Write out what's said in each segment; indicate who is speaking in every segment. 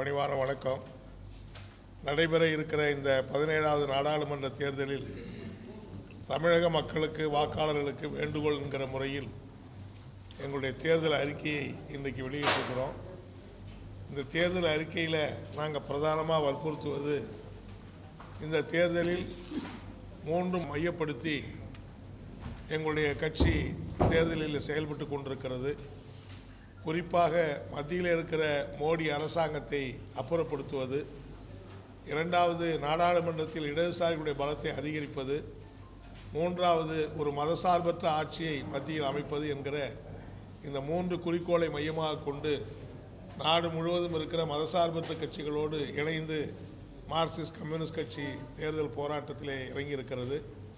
Speaker 1: பணிவான வணக்கம் நடைபெற இருக்கிற இந்த பதினேழாவது நாடாளுமன்ற தேர்தலில் தமிழக மக்களுக்கு வாக்காளர்களுக்கு வேண்டுகோள் என்கிற முறையில் எங்களுடைய தேர்தல் அறிக்கையை இன்றைக்கு வெளியிட்டிருக்கிறோம் இந்த தேர்தல் அறிக்கையில் நாங்கள் பிரதானமாக வற்புறுத்துவது இந்த தேர்தலில் மூன்றும் மையப்படுத்தி எங்களுடைய கட்சி தேர்தலில் செயல்பட்டு கொண்டிருக்கிறது குறிப்பாக மத்தியில் இருக்கிற மோடி அரசாங்கத்தை அப்புறப்படுத்துவது இரண்டாவது நாடாளுமன்றத்தில் இடதுசாரிகளுடைய பலத்தை அதிகரிப்பது மூன்றாவது ஒரு மதசார்பற்ற ஆட்சியை மத்தியில் அமைப்பது என்கிற இந்த மூன்று குறிக்கோளை மையமாக கொண்டு நாடு முழுவதும் இருக்கிற மதசார்பற்ற கட்சிகளோடு இணைந்து மார்க்சிஸ்ட் கம்யூனிஸ்ட் கட்சி தேர்தல் போராட்டத்திலே இறங்கியிருக்கிறது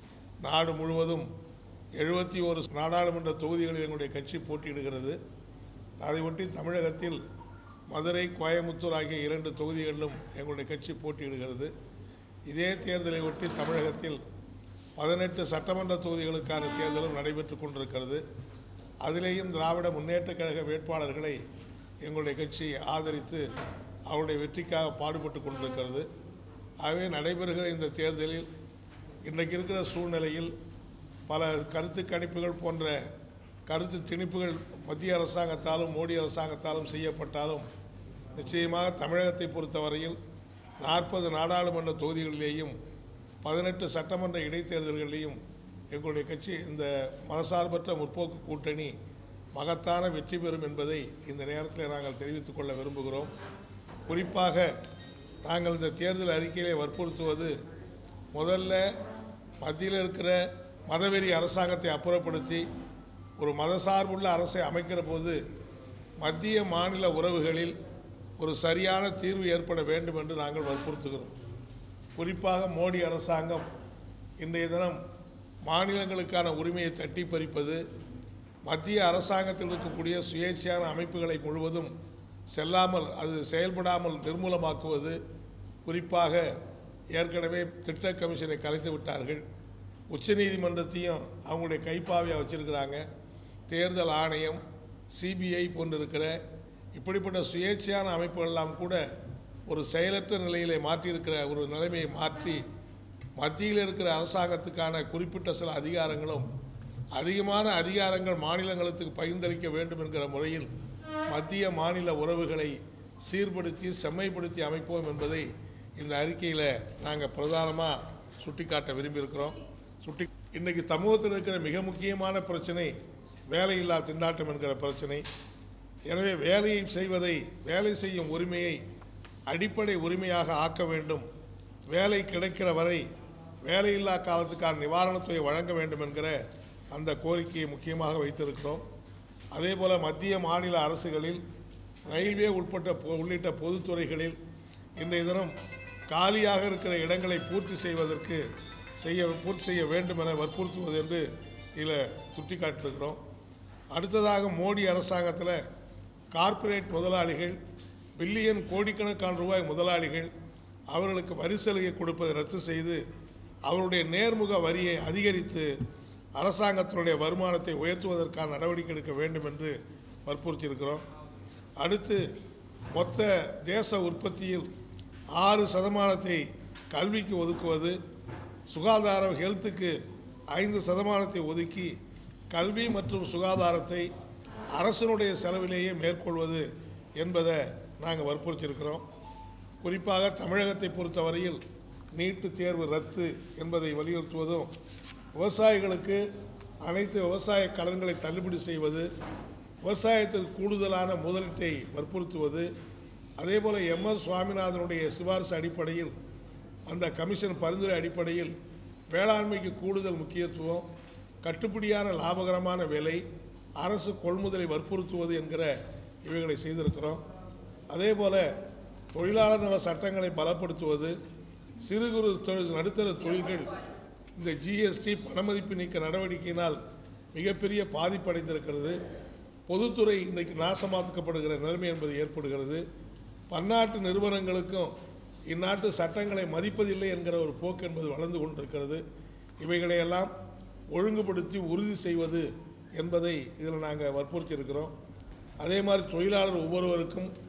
Speaker 1: நாடு முழுவதும் எழுபத்தி ஒரு நாடாளுமன்ற தொகுதிகளில் எங்களுடைய கட்சி போட்டியிடுகிறது அதை ஒட்டி தமிழகத்தில் மதுரை கோயமுத்தூர் ஆகிய இரண்டு தொகுதிகளிலும் எங்களுடைய கட்சி போட்டியிடுகிறது இதே தேர்தலை ஒட்டி தமிழகத்தில் பதினெட்டு சட்டமன்ற தொகுதிகளுக்கான தேர்தலும் நடைபெற்று கொண்டிருக்கிறது அதிலேயும் திராவிட முன்னேற்றக் கழக வேட்பாளர்களை எங்களுடைய கட்சி ஆதரித்து அவருடைய வெற்றிக்காக பாடுபட்டு கொண்டிருக்கிறது ஆகவே நடைபெறுகிற இந்த தேர்தலில் இன்றைக்கு இருக்கிற சூழ்நிலையில் பல கருத்து கணிப்புகள் போன்ற கருத்து திணிப்புகள் மத்திய அரசாங்கத்தாலும் மோடி அரசாங்கத்தாலும் செய்யப்பட்டாலும் நிச்சயமாக தமிழகத்தை பொறுத்தவரையில் நாற்பது நாடாளுமன்ற தொகுதிகளிலேயும் பதினெட்டு சட்டமன்ற இடைத்தேர்தல்களிலேயும் எங்களுடைய கட்சி இந்த மதசார்பற்ற முற்போக்கு கூட்டணி மகத்தான வெற்றி பெறும் என்பதை இந்த நேரத்தில் நாங்கள் தெரிவித்துக் கொள்ள விரும்புகிறோம் குறிப்பாக நாங்கள் இந்த தேர்தல் அறிக்கையிலே வற்புறுத்துவது முதல்ல மத்தியில் இருக்கிற மதவெறி அரசாங்கத்தை அப்புறப்படுத்தி ஒரு மதசார்புள்ள அரசை அமைக்கிற போது மத்திய மாநில உறவுகளில் ஒரு சரியான தீர்வு ஏற்பட வேண்டும் என்று நாங்கள் வற்புறுத்துகிறோம் குறிப்பாக மோடி அரசாங்கம் இன்றைய தினம் மாநிலங்களுக்கான உரிமையை தட்டி பறிப்பது மத்திய அரசாங்கத்தில் இருக்கக்கூடிய சுயேட்சையான அமைப்புகளை முழுவதும் செல்லாமல் அது செயல்படாமல் நிர்மூலமாக்குவது குறிப்பாக ஏற்கனவே திட்ட கமிஷனை கலைத்து விட்டார்கள் உச்சநீதிமன்றத்தையும் அவங்களுடைய கைப்பாவையாக வச்சிருக்கிறாங்க தேர்தல் ஆணையம் சிபிஐ போன்றிருக்கிற இப்படிப்பட்ட சுயேட்சையான அமைப்புகள் எல்லாம் கூட ஒரு செயலற்ற நிலையிலே மாற்றியிருக்கிற ஒரு நிலைமையை மாற்றி மத்தியில் இருக்கிற அரசாங்கத்துக்கான குறிப்பிட்ட சில அதிகாரங்களும் அதிகமான அதிகாரங்கள் மாநிலங்களுக்கு பகிர்ந்தளிக்க வேண்டும் என்கிற முறையில் மத்திய மாநில உறவுகளை சீர்படுத்தி செம்மைப்படுத்தி அமைப்போம் என்பதை இந்த அறிக்கையில் நாங்கள் பிரதானமாக சுட்டிக்காட்ட விரும்பியிருக்கிறோம் சுட்டி இன்றைக்கி சமூகத்தில் இருக்கிற மிக முக்கியமான பிரச்சனை வேலையில்லா திண்டாட்டம் என்கிற பிரச்சனை எனவே வேலையை செய்வதை வேலை செய்யும் உரிமையை அடிப்படை உரிமையாக ஆக்க வேண்டும் வேலை கிடைக்கிற வரை வேலையில்லா காலத்துக்கான நிவாரணத்தொகை வழங்க வேண்டும் என்கிற அந்த கோரிக்கையை முக்கியமாக வைத்திருக்கிறோம் அதே போல் மத்திய மாநில அரசுகளில் ரயில்வே உட்பட்ட பொ- உள்ளிட்ட பொதுத்துறைகளில் இன்றைய தினம் காலியாக இருக்கிற இடங்களை பூர்த்தி செய்வதற்கு செய்ய பூர்த்தி செய்ய வேண்டும் என வற்புறுத்துவது என்று இதில் சுட்டிக்காட்டியிருக்கிறோம் அடுத்ததாக மோடி அரசாங்கத்தில் கார்ப்பரேட் முதலாளிகள் பில்லியன் கோடிக்கணக்கான ரூபாய் முதலாளிகள் அவர்களுக்கு வரி சலுகை கொடுப்பதை ரத்து செய்து அவருடைய நேர்முக வரியை அதிகரித்து அரசாங்கத்தினுடைய வருமானத்தை உயர்த்துவதற்கான நடவடிக்கை எடுக்க வேண்டும் என்று வற்புறுத்தியிருக்கிறோம் அடுத்து மொத்த தேச உற்பத்தியில் ஆறு சதமானத்தை கல்விக்கு ஒதுக்குவது சுகாதாரம் ஹெல்த்துக்கு ஐந்து சதமானத்தை ஒதுக்கி கல்வி மற்றும் சுகாதாரத்தை அரசனுடைய செலவிலேயே மேற்கொள்வது என்பதை நாங்கள் வற்புறுத்தியிருக்கிறோம் குறிப்பாக தமிழகத்தை பொறுத்தவரையில் நீட்டு தேர்வு ரத்து என்பதை வலியுறுத்துவதும் விவசாயிகளுக்கு அனைத்து விவசாய கடன்களை தள்ளுபடி செய்வது விவசாயத்தில் கூடுதலான முதலீட்டை வற்புறுத்துவது அதே போல் எம் எஸ் சுவாமிநாதனுடைய சிபாரிசு அடிப்படையில் அந்த கமிஷன் பரிந்துரை அடிப்படையில் வேளாண்மைக்கு கூடுதல் முக்கியத்துவம் கட்டுப்படியான லாபகரமான விலை அரசு கொள்முதலை வற்புறுத்துவது என்கிற இவைகளை செய்திருக்கிறோம் அதே போல் தொழிலாளர் நல சட்டங்களை பலப்படுத்துவது சிறு குறு தொழில் நடுத்தர தொழில்கள் இந்த ஜிஎஸ்டி பணமதிப்பு நீக்க நடவடிக்கையினால் மிகப்பெரிய பாதிப்படைந்திருக்கிறது பொதுத்துறை இன்றைக்கு நாசமாக்கப்படுகிற நிலைமை என்பது ஏற்படுகிறது பன்னாட்டு நிறுவனங்களுக்கும் இந்நாட்டு சட்டங்களை மதிப்பதில்லை என்கிற ஒரு போக்கு என்பது வளர்ந்து கொண்டிருக்கிறது இவைகளையெல்லாம் ஒழுங்குபடுத்தி உறுதி செய்வது என்பதை இதில் நாங்கள் வற்புறுத்தி இருக்கிறோம் அதே மாதிரி தொழிலாளர் ஒவ்வொருவருக்கும்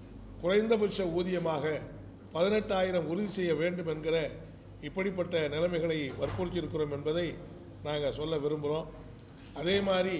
Speaker 1: குறைந்தபட்ச ஊதியமாக பதினெட்டாயிரம் உறுதி செய்ய வேண்டும் என்கிற இப்படிப்பட்ட நிலைமைகளை வற்புறுத்தியிருக்கிறோம் என்பதை நாங்கள் சொல்ல விரும்புகிறோம் அதே மாதிரி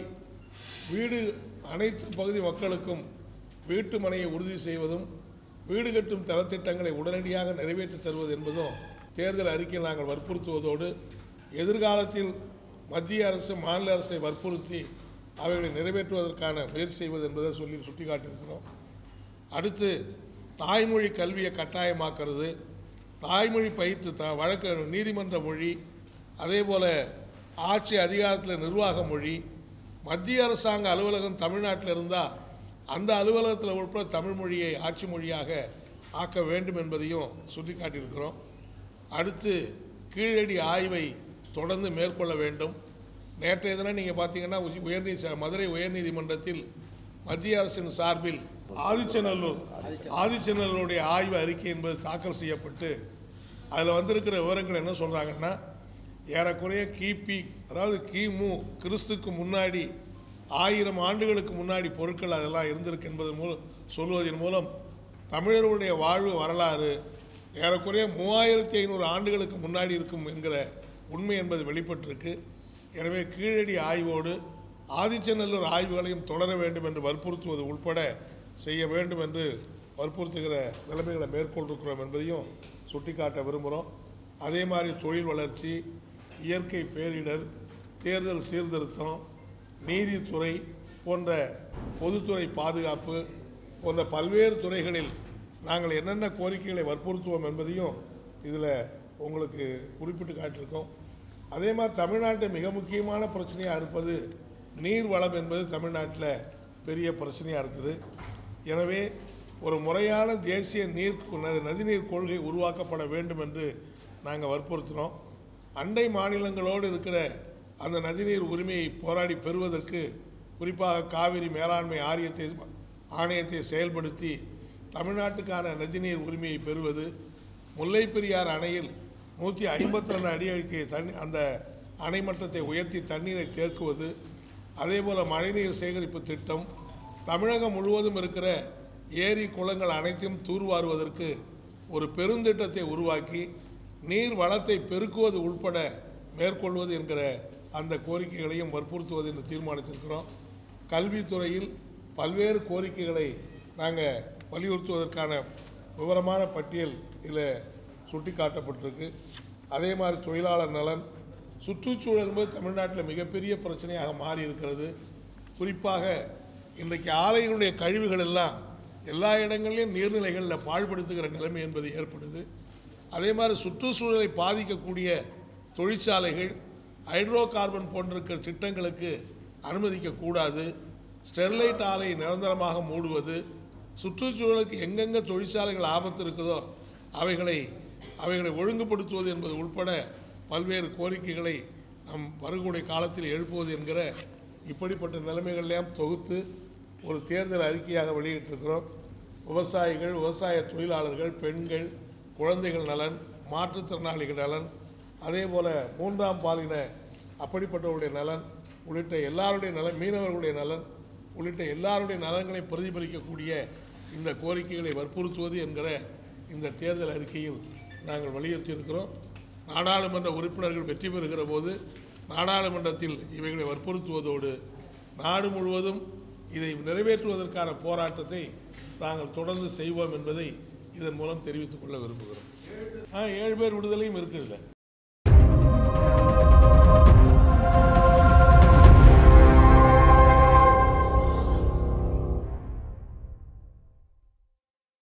Speaker 1: வீடு அனைத்து பகுதி மக்களுக்கும் வீட்டு மனையை உறுதி செய்வதும் வீடு கட்டும் தளத்திட்டங்களை உடனடியாக நிறைவேற்றி தருவது என்பதும் தேர்தல் அறிக்கையில் நாங்கள் வற்புறுத்துவதோடு எதிர்காலத்தில் மத்திய அரசு மாநில அரசை வற்புறுத்தி அவைகளை நிறைவேற்றுவதற்கான முயற்சி செய்வது என்பதை சொல்லி சுட்டிக்காட்டியிருக்கிறோம் அடுத்து தாய்மொழி கல்வியை கட்டாயமாக்கிறது தாய்மொழி பயிற்று த வழக்கு நீதிமன்ற மொழி அதே போல் ஆட்சி அதிகாரத்தில் நிர்வாக மொழி மத்திய அரசாங்க அலுவலகம் தமிழ்நாட்டில் இருந்தால் அந்த அலுவலகத்தில் உட்பட தமிழ் மொழியை ஆட்சி மொழியாக ஆக்க வேண்டும் என்பதையும் சுட்டிக்காட்டியிருக்கிறோம் அடுத்து கீழடி ஆய்வை தொடர்ந்து மேற்கொள்ள வேண்டும் நேற்றைய தினம் நீங்கள் பார்த்தீங்கன்னா உச்சி- உயர்நீதி மதுரை உயர்நீதிமன்றத்தில் மத்திய அரசின் சார்பில் ஆதிச்சநல்லூர் ஆதிச்சநல்லூருடைய ஆய்வு அறிக்கை என்பது தாக்கல் செய்யப்பட்டு அதில் வந்திருக்கிற விவரங்கள் என்ன சொல்கிறாங்கன்னா ஏறக்குறைய கிபி அதாவது கிமு கிறிஸ்துக்கு முன்னாடி ஆயிரம் ஆண்டுகளுக்கு முன்னாடி பொருட்கள் அதெல்லாம் இருந்திருக்கு என்பதன் மூலம் சொல்வதன் மூலம் தமிழர்களுடைய வாழ்வு வரலாறு ஏறக்குறைய மூவாயிரத்தி ஐநூறு ஆண்டுகளுக்கு முன்னாடி இருக்கும் என்கிற உண்மை என்பது வெளிப்பட்டிருக்கு எனவே கீழடி ஆய்வோடு ஆதிச்சநல்லூர் ஆய்வுகளையும் தொடர வேண்டும் என்று வற்புறுத்துவது உட்பட செய்ய வேண்டும் என்று வற்புறுத்துகிற நிலைமைகளை மேற்கொண்டிருக்கிறோம் என்பதையும் சுட்டிக்காட்ட விரும்புகிறோம் அதே மாதிரி தொழில் வளர்ச்சி இயற்கை பேரிடர் தேர்தல் சீர்திருத்தம் நீதித்துறை போன்ற பொதுத்துறை பாதுகாப்பு போன்ற பல்வேறு துறைகளில் நாங்கள் என்னென்ன கோரிக்கைகளை வற்புறுத்துவோம் என்பதையும் இதில் உங்களுக்கு குறிப்பிட்டு காட்டியிருக்கோம் அதே மாதிரி தமிழ்நாட்டில் மிக முக்கியமான பிரச்சனையாக இருப்பது நீர் வளம் என்பது தமிழ்நாட்டில் பெரிய பிரச்சனையாக இருக்குது எனவே ஒரு முறையான தேசிய நீர் ந- நதிநீர் கொள்கை உருவாக்கப்பட வேண்டும் என்று நாங்கள் வற்புறுத்தினோம் அண்டை மாநிலங்களோடு இருக்கிற அந்த நதிநீர் உரிமையை போராடி பெறுவதற்கு குறிப்பாக காவிரி மேலாண்மை ஆரியத்தை ஆணையத்தை செயல்படுத்தி தமிழ்நாட்டுக்கான நதிநீர் உரிமையை பெறுவது முல்லைப் பெரியார் அணையில் நூற்றி ஐம்பத்தி ரெண்டு அடி அடிக்கு தண்ணி அந்த அணை மட்டத்தை உயர்த்தி தண்ணீரை தேக்குவது அதேபோல் மழைநீர் சேகரிப்பு திட்டம் தமிழகம் முழுவதும் இருக்கிற ஏரி குளங்கள் அனைத்தையும் தூர்வாருவதற்கு ஒரு பெருந்திட்டத்தை உருவாக்கி நீர் வளத்தை பெருக்குவது உட்பட மேற்கொள்வது என்கிற அந்த கோரிக்கைகளையும் வற்புறுத்துவது என்று தீர்மானித்திருக்கிறோம் கல்வித்துறையில் பல்வேறு கோரிக்கைகளை நாங்கள் வலியுறுத்துவதற்கான விவரமான பட்டியல் இதில் சுட்டிக்காட்டப்பட்டிருக்கு அதே மாதிரி தொழிலாளர் நலன் சுற்றுச்சூழல் என்பது தமிழ்நாட்டில் மிகப்பெரிய பிரச்சனையாக மாறி இருக்கிறது குறிப்பாக இன்றைக்கு ஆலைகளுடைய கழிவுகள் எல்லாம் எல்லா இடங்களிலும் நீர்நிலைகளில் பாழ்படுத்துகிற நிலைமை என்பது ஏற்படுது அதே மாதிரி சுற்றுச்சூழலை பாதிக்கக்கூடிய தொழிற்சாலைகள் ஹைட்ரோ கார்பன் போன்றிருக்கிற திட்டங்களுக்கு அனுமதிக்கக்கூடாது ஸ்டெர்லைட் ஆலையை நிரந்தரமாக மூடுவது சுற்றுச்சூழலுக்கு எங்கெங்கே தொழிற்சாலைகள் ஆபத்து இருக்குதோ அவைகளை அவைகளை ஒழுங்குபடுத்துவது என்பது உட்பட பல்வேறு கோரிக்கைகளை நம் வரக்கூடிய காலத்தில் எழுப்புவது என்கிற இப்படிப்பட்ட நிலைமைகளெல்லாம் தொகுத்து ஒரு தேர்தல் அறிக்கையாக வெளியிட்டிருக்கிறோம் விவசாயிகள் விவசாய தொழிலாளர்கள் பெண்கள் குழந்தைகள் நலன் மாற்றுத்திறனாளிகள் நலன் அதே போல் மூன்றாம் பாலின அப்படிப்பட்டவருடைய நலன் உள்ளிட்ட எல்லாருடைய நலன் மீனவர்களுடைய நலன் உள்ளிட்ட எல்லாருடைய நலன்களை பிரதிபலிக்கக்கூடிய இந்த கோரிக்கைகளை வற்புறுத்துவது என்கிற இந்த தேர்தல் அறிக்கையில் நாங்கள் வலியுறுத்தியிருக்கிறோம் நாடாளுமன்ற உறுப்பினர்கள் வெற்றி பெறுகிற போது நாடாளுமன்றத்தில் இவைகளை வற்புறுத்துவதோடு நாடு முழுவதும் இதை நிறைவேற்றுவதற்கான போராட்டத்தை நாங்கள் தொடர்ந்து செய்வோம் என்பதை இதன் மூலம் தெரிவித்துக் கொள்ள விரும்புகிறோம் ஆ ஏழு பேர் விடுதலையும் இருக்குதுல்ல